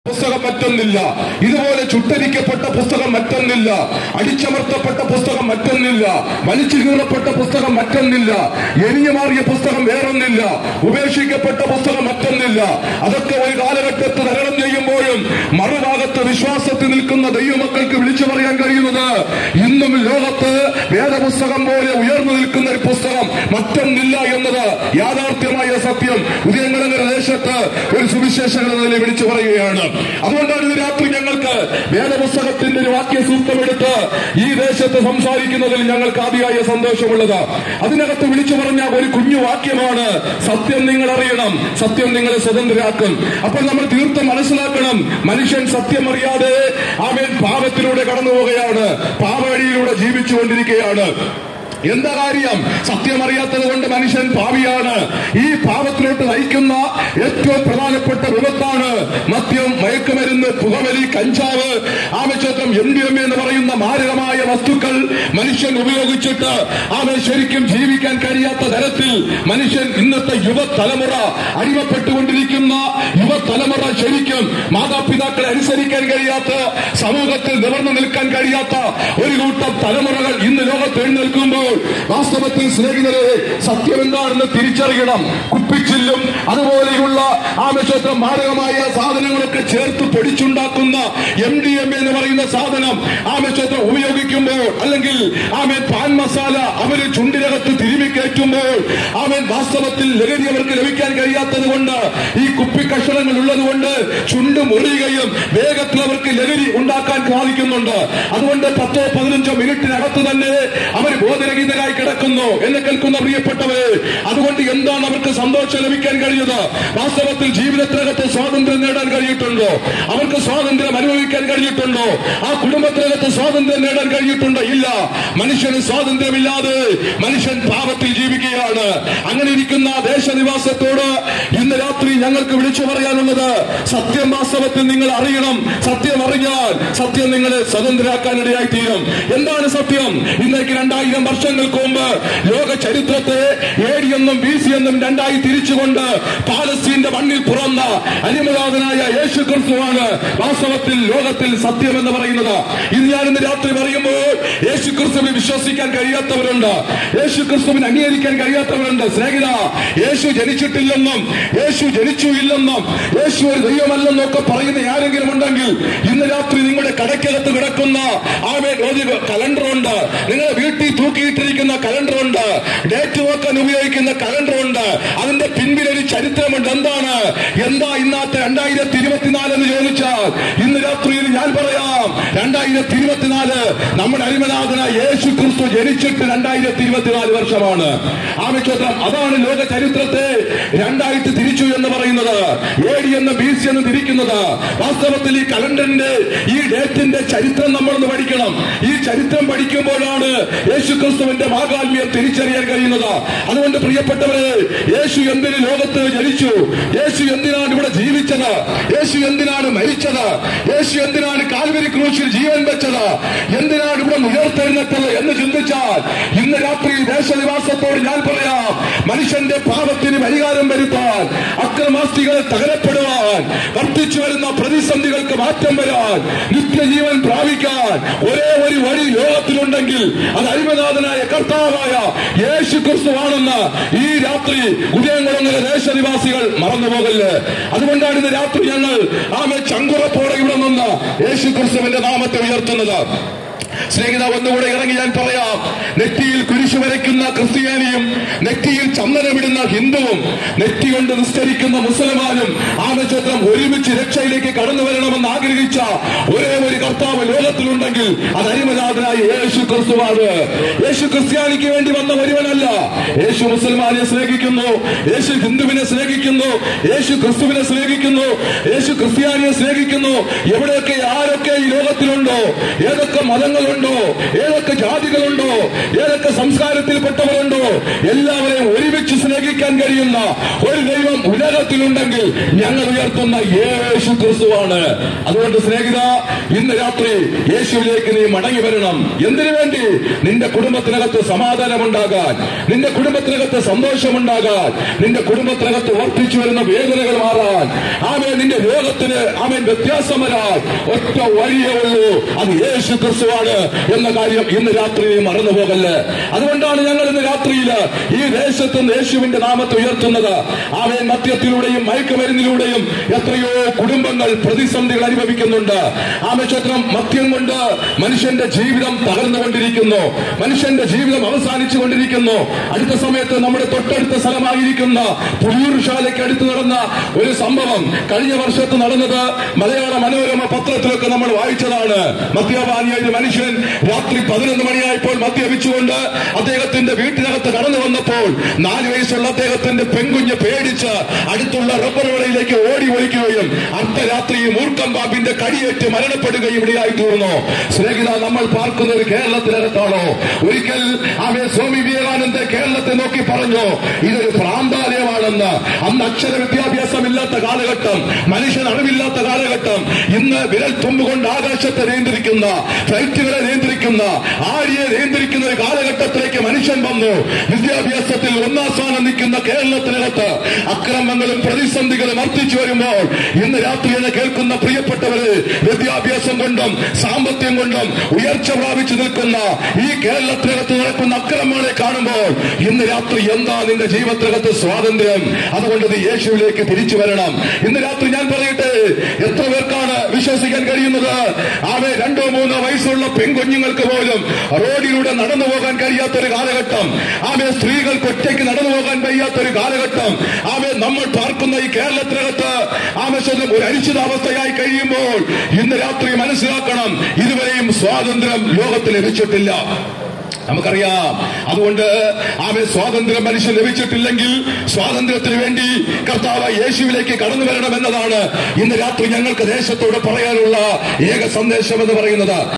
പുസ്തകം മറ്റൊന്നില്ല ഇതുപോലെ ചുട്ടരിക്കപ്പെട്ട പുസ്തകം മറ്റൊന്നില്ല അടിച്ചമർത്തപ്പെട്ട പുസ്തകം മറ്റൊന്നില്ല വലിച്ചു കീറപ്പെട്ട പുസ്തകം മറ്റൊന്നില്ല എരിഞ്ഞു മാറിയ പുസ്തകം വേറൊന്നില്ല ഉപേക്ഷിക്കപ്പെട്ട പുസ്തകം മറ്റൊന്നില്ല അതൊക്കെ ഒരു കാലഘട്ടത്തിൽ തരണം ചെയ്യുമ്പോഴും മറുഭാഗത്ത് വിശ്വാസത്തിൽ നിൽക്കുന്ന ദൈവമക്കൾക്ക് വിളിച്ചു പറയാൻ കഴിയുന്നത് ഇന്നും ലോകത്ത് വേദപുസ്തകം പോലെ ഉയർന്നു നിൽക്കുന്ന ഒരു പുസ്തകം മറ്റൊന്നില്ല എന്നത് യാഥാർത്ഥ്യമായ സത്യം ഉദയങ്ങളങ്ങര ദേശത്ത് ഒരു സുവിശേഷകർ നില വിളിച്ചു പറയുകയാണ് അതുകൊണ്ടാണ് ഇന്ന് രാത്രി ഞങ്ങൾക്ക് വേദപുസ്തകത്തിന്റെ ഒരു വാക്യസൂക്തമെടുത്ത് ഈ ദേശത്ത് സംസാരിക്കുന്നതിൽ ഞങ്ങൾക്ക് ആദ്യമായ സന്തോഷമുള്ളത് അതിനകത്ത് വിളിച്ചു പറഞ്ഞ ഒരു കുഞ്ഞു വാക്യമാണ് സത്യം നിങ്ങൾ അറിയണം സത്യം നിങ്ങളെ സ്വതന്ത്രരാക്കും അപ്പോൾ നമ്മൾ തീർത്തും മനസ്സിലാക്കണം മനുഷ്യൻ സത്യം അറിയാതെ അവൻ പാപത്തിലൂടെ കടന്നു പോവുകയാണ് പാവഴിയിലൂടെ ജീവിച്ചുകൊണ്ടിരിക്കുകയാണ് എന്താ കാര്യം സത്യമറിയാത്തത് കൊണ്ട് മനുഷ്യൻ പാവിയാണ് ഈ പാപത്തിലോട്ട് നയിക്കുന്ന ഏറ്റവും പ്രധാനപ്പെട്ട വിപത്താണ് മദ്യം മയക്കുമരുന്ന് പുകവലി കഞ്ചാവ് ആമചത്രം എം ഡി എം എന്ന് പറയുന്ന മാരകമായ വസ്തുക്കൾ മനുഷ്യൻ ഉപയോഗിച്ചിട്ട് അവൻ ശരിക്കും ജീവിക്കാൻ കഴിയാത്ത തരത്തിൽ മനുഷ്യൻ ഇന്നത്തെ യുവതലമുറ അടിമപ്പെട്ടുകൊണ്ടിരിക്കുന്ന യുവതലമുറ ശരിക്കും മാതാപിതാക്കളെ അനുസരിക്കാൻ കഴിയാത്ത സമൂഹത്തിൽ നിവർന്നു നിൽക്കാൻ കഴിയാത്ത ഒരു കൂട്ടം തലമുറകൾ ഇന്ന് ലോകത്ത് എഴുന്നേൽക്കുമ്പോൾ വാസ്തവത്തിൽ സ്നേഹിതരെ സത്യം എന്താണെന്ന് തിരിച്ചറിയണം കുപ്പിച്ചില്ലും അതുപോലെയുള്ള ആമക്ഷേത്രം മാരകമായ സാധനങ്ങളൊക്കെ ചേർത്ത് പൊടിച്ചുണ്ടാക്കുന്ന എം ഡി എം എന്ന് പറയുന്ന സാധനം ആമക്ഷേത്രം ഉപയോഗിക്കുമ്പോൾ അല്ലെങ്കിൽ ആമൻ പാൻ മസാല അവര് ചുണ്ടിനകത്ത് തിരുമി കയറ്റുമ്പോൾ അവൻ വാസ്തവത്തിൽ ലഹരി അവർക്ക് ലഭിക്കാൻ കഴിയാത്തത് കൊണ്ട് ഈ കുപ്പി കഷണങ്ങൾ ഉള്ളത് കൊണ്ട് ചുണ്ട് മുറിയുകയും വേഗത്തിൽ അവർക്ക് ലഹരി ഉണ്ടാക്കാൻ സാധിക്കുന്നുണ്ട് അതുകൊണ്ട് പത്തോ പതിനഞ്ചോ മിനിറ്റിനകത്ത് തന്നെ അവർ ബോധരഹിതരായി കിടക്കുന്നു എന്നെ കേൾക്കുന്ന പ്രിയപ്പെട്ടവരെ അതുകൊണ്ട് എന്താണ് അവർക്ക് സന്തോഷം ലഭിക്കാൻ കഴിയുന്നത് വാസ്തവത്തിൽ ജീവിതത്തിനകത്ത് സ്വാതന്ത്ര്യം നേടാൻ കഴിയിട്ടുണ്ടോ അവർക്ക് സ്വാതന്ത്ര്യം അനുഭവിക്കാൻ കഴിഞ്ഞിട്ടുണ്ടോ ആ കുടുംബത്തിനകത്ത് സ്വാതന്ത്ര്യം നേടാൻ കഴിഞ്ഞിട്ടുണ്ടോ ഇല്ല മനുഷ്യന് സ്വാതന്ത്ര്യമില്ലാതെ മനുഷ്യൻ പാപത്തിൽ ജീവിക്കുകയാണ് അങ്ങനെ ഇരിക്കുന്ന ദേശനിവാസത്തോട് ഇന്ന് രാത്രി ഞങ്ങൾക്ക് വിളിച്ചു പറയാനുള്ളത് സത്യം വാസ്തവത്തിൽ നിങ്ങൾ അറിയണം സത്യം അറിഞ്ഞാൽ സത്യം നിങ്ങളെ സ്വതന്ത്രരാക്കാനിടയായി തീരും എന്താണ് സത്യം ഇന്നേക്ക് രണ്ടായിരം വർഷങ്ങൾക്ക് മുമ്പ് ലോക ചരിത്രത്തെ എ ഡി എന്നും ബി സി എന്നും രണ്ടായി തിരിച്ചുകൊണ്ട് പാലസ്തീന്റെ മണ്ണിൽ പുറന്ന അലിമനാഥനായ യേശു ക്രിസ്തുവാണ് വാസ്തവത്തിൽ ലോകത്തിൽ സത്യം എന്ന് പറയുന്നത് ഇത് ഞാൻ ഇന്ന് രാത്രി പറയുമ്പോൾ യേശു ക്രിസ്തുവിനെ വിശ്വസിക്കാൻ കഴിയാത്തവരുണ്ട് യേശു ക്രിസ്തുവിനെ അംഗീകരിക്കാൻ കഴിയാത്തവരുണ്ട് സ്നേഹിത യേശു ജനിച്ചിട്ടില്ലെന്നും യേശു ജനിച്ചു ഇല്ലെന്നും യേശു ഒരു ദൈവമല്ലെന്നും ഒക്കെ പറയുന്ന ആരെങ്കിലും ഉണ്ടെങ്കിൽ ഇന്ന് രാത്രി നിങ്ങളുടെ കടയ്ക്കകത്ത് കിടക്കുന്ന ആമേ ഒരു കലണ്ടർ ഉണ്ട് നിങ്ങളുടെ വീട്ടിൽ തൂക്കിയിട്ടിരിക്കുന്ന കലണ്ടർ ഉണ്ട് ഡേറ്റ് നോക്കാൻ ഉപയോഗിക്കുന്ന കലണ്ടർ ഉണ്ട് അതിന്റെ പിൻപിൽ ഒരു ചരിത്രമുണ്ട് എന്താണ് എന്താ ഇന്നത്തെ രണ്ടായിരത്തി ഇരുപത്തിനാല് എന്ന് ചോദിച്ചാൽ ഇന്ന് രാത്രിയിൽ ഞാൻ പറയാം രണ്ടായിരത്തി ഇരുപത്തിനാല് നമ്മുടെ അരിമനാഥന യേശു ക്രിസ്തു ജനിച്ചിട്ട് രണ്ടായിരത്തി ഇരുപത്തിനാല് വർഷമാണ് ആമക്ഷേത്രം അതാണ് ലോക ചരിത്രത്തെ രണ്ടായിട്ട് തിരിച്ചു എന്ന് പറയുന്നത് എ ഡി എന്ന് ബി സി എന്ന് തിരിക്കുന്നത് വാസ്തവത്തിൽ ഈ കലണ്ടറിന്റെ ഈ ഡേറ്റിന്റെ ചരിത്രം നമ്മളൊന്ന് പഠിക്കണം ഈ ചരിത്രം പഠിക്കുമ്പോഴാണ് യേശു ക്രിസ്തുവിന്റെ മാകാത്മ്യം തിരിച്ചറിയാൻ കഴിയുന്നത് അതുകൊണ്ട് പ്രിയപ്പെട്ടവരെ യേശു എന്തിന് ലോകത്ത് ജനിച്ചു യേശു എന്തിനാണ് ഇവിടെ ജീവിച്ചത് യേശു എന്തിനാണ് മരിച്ചത് യേശു എന്തിനാണ് കാൽവരി ക്രൂശിൽ ജീവൻ വെച്ചത് എന്തിനാണ് ഇവിടെ ഉയർത്തെഴുന്നേറ്റത് എന്ന് ചിന്തിച്ചാൽ ഇന്ന് രാത്രി ദേശനിവാസത്തോട് ഞാൻ പറയാം മനുഷ്യന്റെ പാപത്തിന് പരിഹാരം വരുത്താൻ അക്രമാസ്തികളെ തകരപ്പെടുവാൻ വർദ്ധിച്ചു വരുന്ന പ്രതിസന്ധികൾക്ക് മാറ്റം വരാൻ നിത്യജീവൻ പ്രാപിക്കാൻ ഒരേ ഒരു വഴി ലോകത്തിലുണ്ടെങ്കിൽ അത് അരിമനാഥനായ കർത്താവായ യേശു ക്രിസ്തുവാണെന്ന് ഈ രാത്രി ഉദയംകുളങ്ങര ദേശനിവാസികൾ മറന്നുപോകല്ലേ അതുകൊണ്ടാണ് ഇന്ന് രാത്രി ഞങ്ങൾ ആമെ ചങ്കുറപ്പോടെ ഇവിടെ നിന്ന് യേശു ക്രിസ്തുവിന്റെ നാമത്തെ ഉയർത്തുന്നത് സ്നേഹിത ഒന്നുകൂടെ ഇറങ്ങി ഞാൻ പറയാം നെറ്റിയിൽ കുരിശു വരയ്ക്കുന്ന ക്രിസ്ത്യാനിയും നെറ്റിയിൽ ചന്ദനമിടുന്ന ഹിന്ദുവും നെറ്റി കൊണ്ട് നിസ്കരിക്കുന്ന മുസൽമാനും ആ നക്ഷത്രം ഒരുമിച്ച് രക്ഷയിലേക്ക് കടന്നു വരണമെന്ന് ആഗ്രഹിച്ച ഒരേ ഒരു കർത്താവ് ലോകത്തിലുണ്ടെങ്കിൽ അത് അരിമനാഥനായ യേശു ക്രിസ്തുവാണ് യേശു ക്രിസ്ത്യാനിക്ക് വേണ്ടി വന്ന ഒരുവനല്ല യേശു മുസൽമാനെ സ്നേഹിക്കുന്നു യേശു ഹിന്ദുവിനെ സ്നേഹിക്കുന്നു യേശു ക്രിസ്തുവിനെ സ്നേഹിക്കുന്നു യേശു ക്രിസ്ത്യാനിയെ സ്നേഹിക്കുന്നു എവിടെയൊക്കെ ആരൊക്കെ ഈ ലോകത്തിലുണ്ടോ ഏതൊക്കെ മതങ്ങളുണ്ടോ ഏതൊക്കെ ജാതികളുണ്ടോ ഏതൊക്കെ സംസ്കാരത്തിൽപ്പെട്ടവരുണ്ടോ എല്ലാവരെയും ഒരുമിച്ച് സ്നേഹിക്കാൻ കഴിയുന്ന ഒരു ദൈവം ഉലകത്തിലുണ്ടെങ്കിൽ ഞങ്ങൾ ഉയർത്തുന്ന യേശു ക്രിസ്തുവാണ് അതുകൊണ്ട് സ്നേഹിത ഇന്ന് രാത്രി യേശുവിലേക്ക് നീ മടങ്ങി വരണം എന്തിനു വേണ്ടി നിന്റെ കുടുംബത്തിനകത്ത് സമാധാനമുണ്ടാകാൻ നിന്റെ കുടുംബത്തിനകത്ത് സന്തോഷമുണ്ടാകാൻ നിന്റെ കുടുംബത്തിനകത്ത് വർദ്ധിച്ചു വരുന്ന വേദനകൾ മാറാൻ ആമേ നിന്റെ രോഗത്തിന് ആമേൻ വ്യത്യാസം വരാൻ ഒറ്റ വഴിയേ ഉള്ളൂ അത് യേശു ക്രിസ്തുവാണ് എന്ന കാര്യം ഇന്ന് രാത്രി നീ മറന്നു പോകല്ലേ അതുകൊണ്ടാണ് ഞങ്ങൾ ഇന്ന് രാത്രിയിൽ ഈ ദേശത്ത് നിന്ന് യേശുവിന്റെ നാമത്തെ ഉയർത്തുന്നത് ആമേൻ മദ്യത്തിലൂടെയും മയക്കുമരുന്നിലൂടെയും എത്രയോ കുടുംബങ്ങൾ പ്രതിസന്ധികൾ അനുഭവിക്കുന്നുണ്ട് ആമേക്ഷത്രം മദ്യം കൊണ്ട് മനുഷ്യന്റെ ജീവിതം തകർന്നുകൊണ്ടിരിക്കുന്നു മനുഷ്യന്റെ ജീവിതം അവസാനിച്ചു കൊണ്ടിരിക്കുന്നു അടുത്ത സമയത്ത് നമ്മുടെ തൊട്ടടുത്ത സ്ഥലമായിരിക്കുന്ന പുലിയൂർശാലയ്ക്ക് അടുത്ത് നടന്ന ഒരു സംഭവം കഴിഞ്ഞ വർഷത്ത് നടന്നത് മലയാള മനോരമ പത്രത്തിലൊക്കെ നമ്മൾ വായിച്ചതാണ് മദ്യപാനിയായ ഒരു മനുഷ്യൻ രാത്രി പതിനൊന്ന് മണിയായപ്പോൾ മദ്യപിച്ചുകൊണ്ട് അദ്ദേഹത്തിന്റെ വീട്ടിനകത്ത് കടന്നു വന്നപ്പോൾ നാല് വയസ്സുള്ള അദ്ദേഹത്തിന്റെ പെൺകുഞ്ഞ് പേടിച്ച് അടുത്തുള്ള റബ്ബർ വിളയിലേക്ക് ഓടി ഒളിക്കുകയും അർദ്ധരാത്രി മൂർഖം പാമ്പിന്റെ കടിയേറ്റ് മരണപ്പെടുകയും ഇടയായി തീർന്നു സ്നേഹിത നമ്മൾ പാർക്കുന്ന ഒരു കേരളത്തിനകത്താണോ ഒരിക്കൽ അവൻ സ്വാമി വിവേകാനന്ദ കേരളത്തെ നോക്കി പറഞ്ഞു ഇതൊരു പ്രാന്താലയമാണെന്ന് അന്ന് അക്ഷര വിദ്യാഭ്യാസമില്ലാത്ത കാലഘട്ടം മനുഷ്യൻ അറിവില്ലാത്ത കാലഘട്ടം ഇന്ന് വിരൽ തുമ്പുകൊണ്ട് ആകാശത്തെ നിയന്ത്രിക്കുന്ന ഫ്ലൈറ്റുകളെ നിയന്ത്രിക്കുന്ന ആര്യയെ നിയന്ത്രിക്കുന്ന ഒരു കാലഘട്ടത്തിലേക്ക് മനുഷ്യൻ വന്നു വിദ്യാഭ്യാസത്തിൽ ഒന്നാം സ്ഥാനം നിൽക്കുന്ന കേരളത്തിനകത്ത് അക്രമങ്ങളും പ്രതിസന്ധികളും വർദ്ധിച്ചു വരുമ്പോൾ ഇന്ന് രാത്രി എന്നെ കേൾക്കുന്ന പ്രിയപ്പെട്ടവര് വിദ്യാഭ്യാസം കൊണ്ടും സാമ്പത്തികം കൊണ്ടും ഉയർച്ച പ്രാപിച്ചു നിൽക്കുന്ന ഈ കേരളത്തിനകത്ത് നടക്കുന്ന അക്രമങ്ങളെ കാണുമ്പോൾ ഇന്ന് രാത്രി എന്താ നിന്റെ ജീവിതത്തിനകത്ത് സ്വാതന്ത്ര്യം അതുകൊണ്ട് നീ യേശുവിലേക്ക് തിരിച്ചു വരണം ഇന്ന് രാത്രി ഞാൻ പറയട്ടെ എത്ര പേർക്കാണ് വിശ്വസിക്കാൻ കഴിയുന്നത് ആവെ രണ്ടോ മൂന്നോ വയസ്സുള്ള പെൺകുഞ്ഞുങ്ങൾക്ക് പോലും റോഡിലൂടെ നടന്നു പോകാൻ കഴിയാത്തൊരു കാലഘട്ടം ആവെ സ്ത്രീകൾക്ക് ഒറ്റയ്ക്ക് നടന്നു പോകാൻ കഴിയാത്തൊരു കാലഘട്ടം ആവെ നമ്മൾ പാർക്കുന്ന ഈ കേരളത്തിനകത്ത് ആവശ്യം ഒരു അനിശ്ചിതാവസ്ഥയായി കഴിയുമ്പോൾ ഇന്ന് രാത്രി മനസ്സിലാക്കണം ഇതുവരെയും സ്വാതന്ത്ര്യം ലോകത്ത് ലഭിച്ചിട്ടില്ല നമുക്കറിയാം അതുകൊണ്ട് ആമെ സ്വാതന്ത്ര്യം മനുഷ്യൻ ലഭിച്ചിട്ടില്ലെങ്കിൽ സ്വാതന്ത്ര്യത്തിന് വേണ്ടി കർത്താവ് യേശുവിലേക്ക് കടന്നു വരണം എന്നതാണ് ഇന്ന് രാത്രി ഞങ്ങൾക്ക് ദേശത്തോട് പറയാനുള്ള ഏക സന്ദേശം എന്ന് പറയുന്നത്